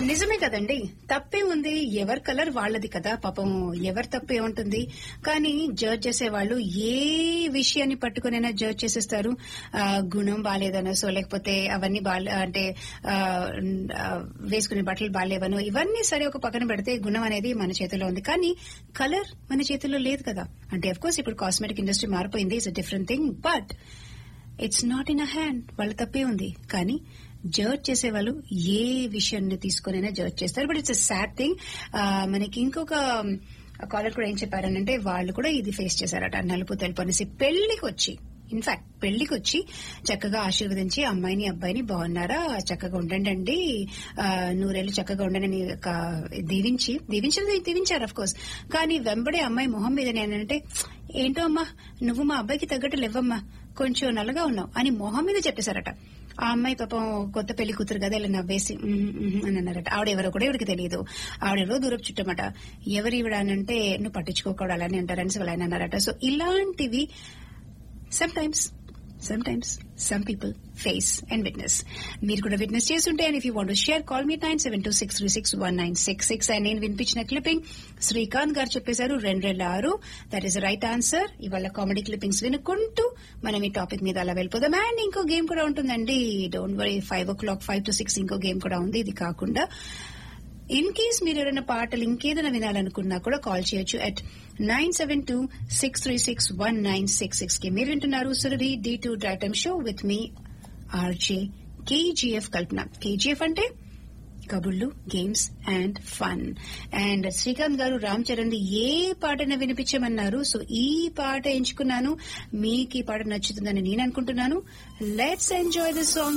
నిజమే కదండి తప్పేముంది ఎవరి కలర్ వాళ్ళది కదా పాపం ఎవరి తప్పు ఏముంటుంది కానీ జడ్జ్ చేసే వాళ్ళు ఏ విషయాన్ని పట్టుకునైనా జడ్జ్ చేసేస్తారు ఆ, గుణం బాగాలేదనో సో లేకపోతే అవన్నీ బాలే అంటే ఆ, ఆ, వేసుకునే బట్టలు బాగాలేవనో ఇవన్నీ సరే ఒక పక్కన పెడితే గుణం అనేది మన చేతిలో ఉంది కానీ కలర్ మన చేతిలో లేదు కదా అంటే అఫ్ కోర్స్ ఇప్పుడు కాస్మెటిక్ ఇండస్ట్రీ మారిపోయింది it's different thing but it's not in a hand వాళ్ళ తప్పే ఉంది కానీ జడ్జ్ చేసే వాళ్ళు ఏ విషయాన్ని తీసుకునైనా జడ్జ్ చేస్తారు but it's a sad thing మనకి ఇంకొక కాలర్ కూడా ఏం చెప్పారనంటే వాళ్ళు కూడా ఇది ఫేస్ చేశారట నలుపు తెలుపు అనేసి పెళ్లికి వచ్చి ఇన్ఫాక్ట్ పెళ్లికి వచ్చి చక్కగా ఆశీర్వదించి అమ్మాయిని అబ్బాయిని బాగున్నారా చక్కగా ఉండండి అండి ఆ, నూరేళ్లు చక్కగా ఉండండి అని ఒక దీవించి దీవించడం దీవించారు అఫ్ కోర్స్ కానీ వెంబడే అమ్మాయి మొహం మీద నేనంటే ఏంటో అమ్మా నువ్వు మా అబ్బాయికి తగ్గట్టు లేవమ్మా కొంచెం నల్లగా ఉన్నావు అని మొహం మీద చెప్పేశారట ఆ అమ్మాయి పాపం కొత్త పెళ్లి కూతురు కదా ఇలా నవ్వేసి "ఉమ్, ఉమ్" అని అన్నారట ఆవిడెవరో కూడా ఇవిడికి తెలియదు ఆవిడెవరో దూరపు చుట్టమట ఎవరు ఈవిడ అనంటే నువ్వు పట్టించుకోకూడదు అలానే అంటారని వాళ్ళు ఆయన అన్నారట సో ఇలాంటివి sometimes sometimes some people face and witness మీరు కూడా విట్నెస్ చేస్తుంటే and if you want share call me nine seven two six three six one nine six six and నేను వినిపించిన క్లిప్పింగ్ శ్రీకాంత్ గారు చెప్పేశారు రెండేళ్ల ఆరు దట్ ఈస్ రైట్ ఆన్సర్ ఇవాళ comedy clippings వినుకుంటూ మనం ఈ టాపిక్ మీద అలా వెళ్ళిపోదాం అండ్ ఇంకో గేమ్ కూడా ఉంటుందండి don't worry five o'clock five to six ఇంకో గేమ్ కూడా ఉంది ఇది కాకుండా ఇన్ కేస్ మీరు ఎవరైనా పాటలు ఇంకేదైనా వినాలనుకున్నా కూడా కాల్ చేయొచ్చు at nine seven two six three six one nine six six కి మీరు వింటున్నారు Surabhi D two drive time show with మీ ఆర్జే కేజీఎఫ్ కల్పన కేజీఎఫ్ అంటే కబుర్లు games and fun and Srikanth garu Ram Charan ది ఏ పాటన వినిపించమన్నారు సో ఈ పాట ఎంచుకున్నాను మీకు ఈ పాట నచ్చుతుందని నేను అనుకుంటున్నాను లెట్స్ ఎంజాయ్ దిస్ సాంగ్